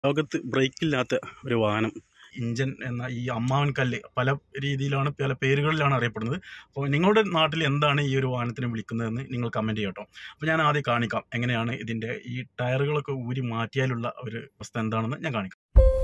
ലോകത്ത് ബ്രേക്കില്ലാത്ത ഒരു വാഹനം ഇഞ്ചൻ എന്ന ഈ അമ്മാവൻ കല്ല് പല രീതിയിലാണ് പല പേരുകളിലാണ് അറിയപ്പെടുന്നത് അപ്പോൾ നിങ്ങളുടെ നാട്ടിൽ എന്താണ് ഈ ഒരു വാഹനത്തിനെ വിളിക്കുന്നതെന്ന് നിങ്ങൾ കമൻറ്റ് ചെയ്യട്ടോ അപ്പോൾ ഞാൻ ആദ്യം കാണിക്കാം എങ്ങനെയാണ് ഇതിൻ്റെ ഈ ടയറുകളൊക്കെ ഊരി മാറ്റിയാലുള്ള ഒരു അവസ്ഥ എന്താണെന്ന് ഞാൻ കാണിക്കാം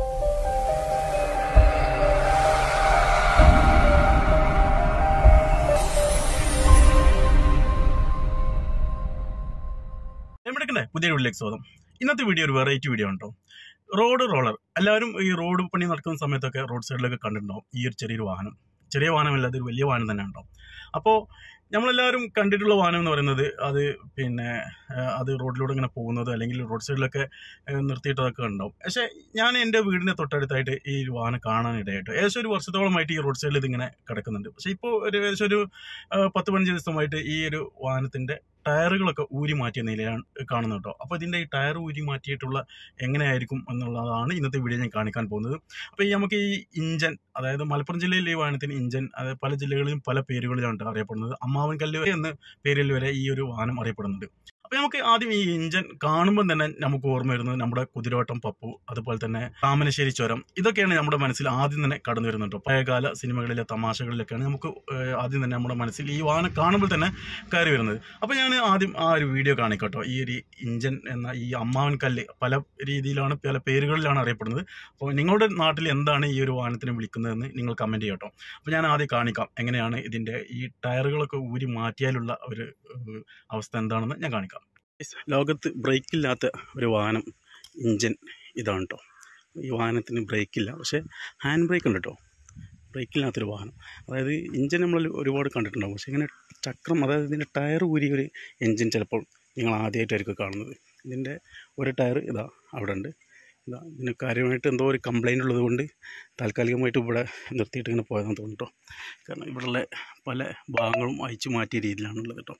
എവിടേക്കണ്ടേ പുതിയ വീട്ടിലേക്ക് സ്വാഗതം ഇന്നത്തെ വീഡിയോ ഒരു വെറൈറ്റി വീഡിയോ ഉണ്ടോ റോഡ് റോളർ എല്ലാവരും ഈ റോഡ് പണി നടക്കുന്ന സമയത്തൊക്കെ റോഡ് സൈഡിലൊക്കെ കണ്ടിട്ടുണ്ടാവും ഈ ഒരു ചെറിയൊരു വാഹനം ചെറിയ വാഹനമല്ല അതൊരു വലിയ വാഹനം തന്നെ ഉണ്ടാവും അപ്പോൾ നമ്മളെല്ലാവരും കണ്ടിട്ടുള്ള വാഹനം എന്ന് പറയുന്നത് അത് പിന്നെ ആ, അത് റോഡിലൂടെ ഇങ്ങനെ പോകുന്നത് അല്ലെങ്കിൽ റോഡ് സൈഡിലൊക്കെ ആ, നിർത്തിയിട്ടതൊക്കെ ഉണ്ടാവും പക്ഷേ ഞാൻ എൻ്റെ വീടിൻ്റെ തൊട്ടടുത്തായിട്ട് ഈ ഒരു വാഹനം കാണാനിടയായിട്ട് ഏകദേശം ഒരു വർഷത്തോളമായിട്ട് ഈ റോഡ് സൈഡിൽ ഇതിങ്ങനെ കിടക്കുന്നുണ്ട് പക്ഷേ ഇപ്പോൾ ഒരു ഏകദേശം ഒരു ആ, പത്ത് പതിനഞ്ച് ദിവസമായിട്ട് ഈ ഒരു വാഹനത്തിൻ്റെ ടയറുകളൊക്കെ ഊരി മാറ്റിയ നിലയാണ് കാണുന്നത് കേട്ടോ അപ്പോൾ ഇതിൻ്റെ ഈ ടയർ ഊരി മാറ്റിയിട്ടുള്ള എങ്ങനെയായിരിക്കും എന്നുള്ളതാണ് ഇന്നത്തെ വീഡിയോ ഞാൻ കാണിക്കാൻ പോകുന്നത് അപ്പോൾ ഈ നമുക്ക് ഈ ഇഞ്ചൻ അതായത് മലപ്പുറം ജില്ലയിലെ ഈ വാഹനത്തിന് ഇഞ്ചൻ അതായത് പല ജില്ലകളിലും പല പേരുകളിലാണ് ട്ടോ അറിയപ്പെടുന്നത് അമ്മാവൻ കല്ല് എന്ന പേരിൽ വരെ ഈ ഒരു വാഹനം അറിയപ്പെടുന്നുണ്ട് അപ്പോൾ നമുക്ക് ആദ്യം ഈ ഇഞ്ചൻ കാണുമ്പോൾ തന്നെ നമുക്ക് ഓർമ്മ വരുന്നത് നമ്മുടെ കുതിരോട്ടം പപ്പു അതുപോലെ തന്നെ താമനശ്ശേരി ചുരം ഇതൊക്കെയാണ് നമ്മുടെ മനസ്സിൽ ആദ്യം തന്നെ കടന്നു വരുന്നുണ്ട് ട്ടോ. പഴയകാല സിനിമകളിലെ തമാശകളിലൊക്കെയാണ് നമുക്ക് ഏഹ്, ആദ്യം തന്നെ നമ്മുടെ മനസ്സിൽ ഈ വാഹനം കാണുമ്പോൾ തന്നെ കയറി വരുന്നത് അപ്പോൾ ഞാൻ ആദ്യം ആ ഒരു വീഡിയോ കാണിക്കട്ടോ ഈ ഒരു ഇഞ്ചൻ എന്ന ഈ അമ്മാവൻ കല്ല് പല രീതിയിലാണ് പല പേരുകളിലാണ് അറിയപ്പെടുന്നത് അപ്പോൾ നിങ്ങളുടെ നാട്ടിൽ എന്താണ് ഈ ഒരു വാഹനത്തിനെ വിളിക്കുന്നതെന്ന് നിങ്ങൾ കമൻറ്റ് ചെയ്യട്ടോ അപ്പോൾ ഞാൻ ആദ്യം കാണിക്കാം എങ്ങനെയാണ് ഇതിൻ്റെ ഈ ടയറുകളൊക്കെ ഊരി മാറ്റിയാലുള്ള ഒരു ഏഹ്, അവസ്ഥ എന്താണെന്ന് ഞാൻ കാണിക്കാം ലോകത്ത് ബ്രേക്കില്ലാത്ത ഒരു വാഹനം ഇഞ്ചൻ ഇതാണ് കേട്ടോ ഈ വാഹനത്തിന് ബ്രേക്കില്ല പക്ഷേ ഹാൻഡ് ബ്രേക്ക് ഉണ്ട് കേട്ടോ ബ്രേക്കില്ലാത്തൊരു വാഹനം അതായത് ഇഞ്ചൻ നമ്മൾ ഒരുപാട് കണ്ടിട്ടുണ്ടാവും പക്ഷേ ഇങ്ങനെ ചക്രം അതായത് ഇതിൻ്റെ ടയർ ഊരിയ ഒരു എൻജിൻ ചിലപ്പോൾ നിങ്ങൾ ആദ്യമായിട്ടായിരിക്കും കാണുന്നത് ഇതിൻ്റെ ഒരു ടയർ ഇതാ അവിടെ ഉണ്ട് ഇതാ ഇതിന് കാര്യമായിട്ട് എന്തോ ഒരു കംപ്ലൈൻ്റ് ഉള്ളത് കൊണ്ട് താൽക്കാലികമായിട്ട് ഇവിടെ നിർത്തിയിട്ട് ഇങ്ങനെ പോയതെന്ന് തോന്നുന്നു കേട്ടോ കാരണം ഇവിടെയുള്ള പല ഭാഗങ്ങളും അയച്ചു മാറ്റിയ രീതിയിലാണുള്ളത് കേട്ടോ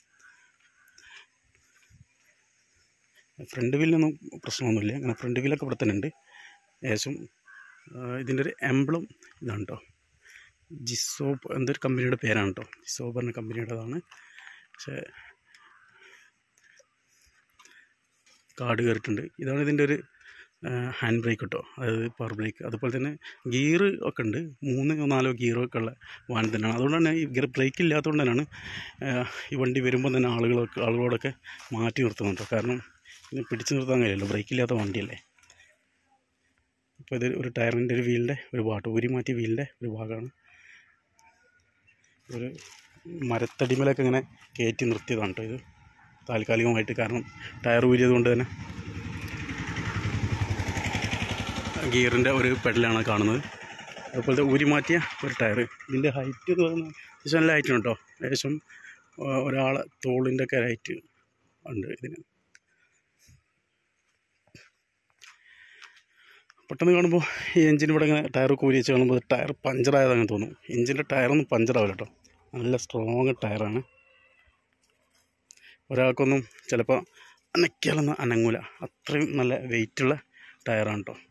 ഫ്രണ്ട് വീലിനൊന്നും പ്രശ്നമൊന്നുമില്ല അങ്ങനെ ഫ്രണ്ട് വീലൊക്കെ ഇവിടെ തന്നെ ഉണ്ട് ഏകദേശം ആ, ഇതിൻ്റെ ഒരു എംബ്ലം ഇതാണ് കേട്ടോ ജിസോബ് എന്തൊരു കമ്പനിയുടെ പേരാണ് കേട്ടോ ജിസോബ് പറഞ്ഞ കമ്പനിയുടേതാണ് പക്ഷേ കാർഡ് കയറിയിട്ടുണ്ട് ഇതാണ് ഇതിൻ്റെ ഒരു ഹാൻഡ് ബ്രേക്ക് കേട്ടോ അതായത് പവർ ബ്രേക്ക് അതുപോലെ തന്നെ ഗിയർ ഒക്കെ ഉണ്ട് മൂന്ന് നാലോ ഗിയറൊക്കെ ഉള്ള വാഹനം തന്നെയാണ് അതുകൊണ്ടാണ് ഈ ഗിയർ ബ്രേക്ക് ഇല്ലാത്തതുകൊണ്ട് തന്നെയാണ് ആ, ഈ വണ്ടി വരുമ്പോൾ തന്നെ ആളുകളൊക്കെ ആളുകളോടൊക്കെ മാറ്റി നിർത്തുന്നുണ്ട് കാരണം ഇത് പിടിച്ചു നിർത്താൻ കഴിയില്ലല്ലോ ബ്രേക്ക് ഇല്ലാത്ത വണ്ടിയല്ലേ ഇപ്പോൾ ഇത് ഒരു ടയറിൻ്റെ ഒരു വീലിൻ്റെ ഒരു ഭാഗം ഊരി മാറ്റിയ വീലിൻ്റെ ഒരു ഭാഗമാണ് ഒരു മരത്തടിമലൊക്കെ ഇങ്ങനെ കയറ്റി നിർത്തിയതാണ് കേട്ടോ ഇത് താൽക്കാലികമായിട്ട് കാരണം ടയർ ഊരിയത് കൊണ്ട് തന്നെ ഗിയറിൻ്റെ ഒരു പെഡലാണ് കാണുന്നത് അതുപോലത്തെ ഊരി മാറ്റിയ ഒരു ടയർ ഇതിൻ്റെ ഹൈറ്റ് എന്ന് പറയുന്നത് അത്യാവശ്യം നല്ല ഹൈറ്റ് ഉണ്ട് കേട്ടോ ഏകദേശം ആ, ഒരാളെ തോളിൻ്റെ ഒക്കെ ഹൈറ്റ് ഉണ്ട് ഇതിന് പെട്ടെന്ന് കാണുമ്പോൾ ഈ എഞ്ചിൻ ഇവിടെ ഇങ്ങനെ ടയർ കൂരി വെച്ച് കാണുമ്പോൾ ടയർ പഞ്ചറായതങ്ങനെ തോന്നും എഞ്ചിൻ്റെ ടയറൊന്നും പഞ്ചറാവില്ല കേട്ടോ നല്ല സ്ട്രോങ് ടയറാണ് ഒരാൾക്കൊന്നും ചിലപ്പോൾ അനക്കിയാലൊന്നും അനങ്ങൂല അത്രയും നല്ല വെയിറ്റുള്ള ടയറാണ് കേട്ടോ